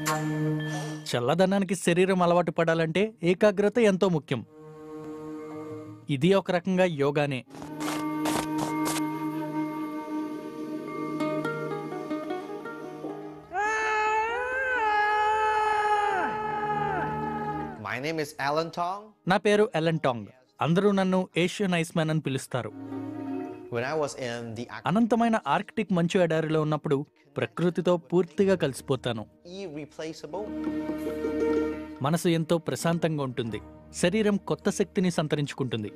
చల్లదనానికి శరీరం అలవాటు పడాలంటే ఏకాగ్రత ఎంతో ముఖ్యం ఇది ఒక రకంగా యోగానే My name is Alan Tong. నా పేరు ఎలన్ టాంగ్ అందరూ నన్ను ఏషియన్ ఐస్ మ్యాన్ అని పిలుస్తారు When I was in the Arc- అనంతమైన ఆర్కిటిక్ మంచు ఎడారిలో ఉన్నప్పుడు ప్రకృతితో పూర్తిగా కలిసిపోతాను irreplaceable, మనసు ఎంతో ప్రశాంతంగా ఉంటుంది శరీరం కొత్త శక్తిని సంతరించుకుంటుంది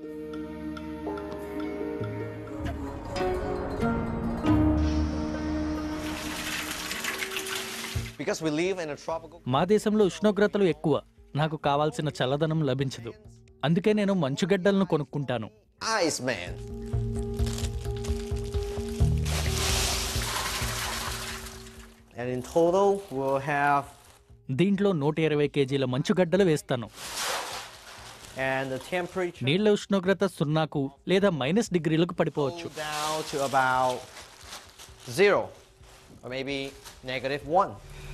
because we live in a tropical మా దేశంలో ఉష్ణోగ్రతలు ఎక్కువ నాకు కావాల్సిన చల్లదనం లభించదు అందుకే నేను మంచుగడ్డలను కొనుక్కుంటాను ice man. And in total, we'll have, దీంట్లో నూట ఇరవై కేజీల మంచుగడ్డలు వేస్తాను and the temperature నీళ్ల ఉష్ణోగ్రత సున్నాకు లేదా మైనస్ డిగ్రీలకు పడిపోవచ్చు go down to about zero, or maybe negative one.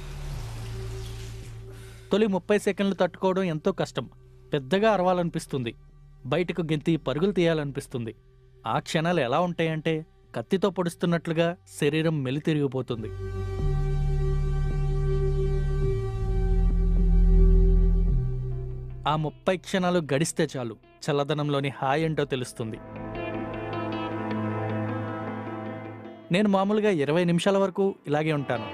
తొలి ముప్పై సెకండ్లు తట్టుకోవడం ఎంతో కష్టం పెద్దగా అరవాలనిపిస్తుంది బయటకు గెంతి పరుగులు తీయాలనిపిస్తుంది ఆ క్షణాలు ఎలా ఉంటాయంటే కత్తితో పొడుస్తున్నట్లుగా శరీరం మెలితిరిగిపోతుంది ఆ ముప్పై క్షణాలు గడిస్తే చాలు చల్లదనంలోని హాయ్ ఏంటో తెలుస్తుంది నేను మామూలుగా ఇరవై నిమిషాల వరకు ఇలాగే ఉంటాను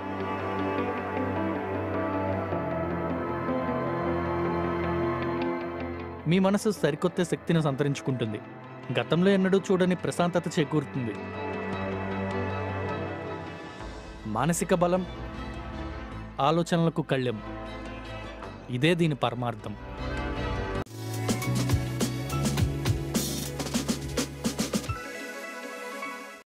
మీ మనసు సరికొత్త శక్తిని సంతరించుకుంటుంది గతంలో ఎన్నడూ చూడని ప్రశాంతత చేకూరుతుంది మానసిక బలం ఆలోచనలకు కళ్ళెం ఇదే దీని పరమార్థం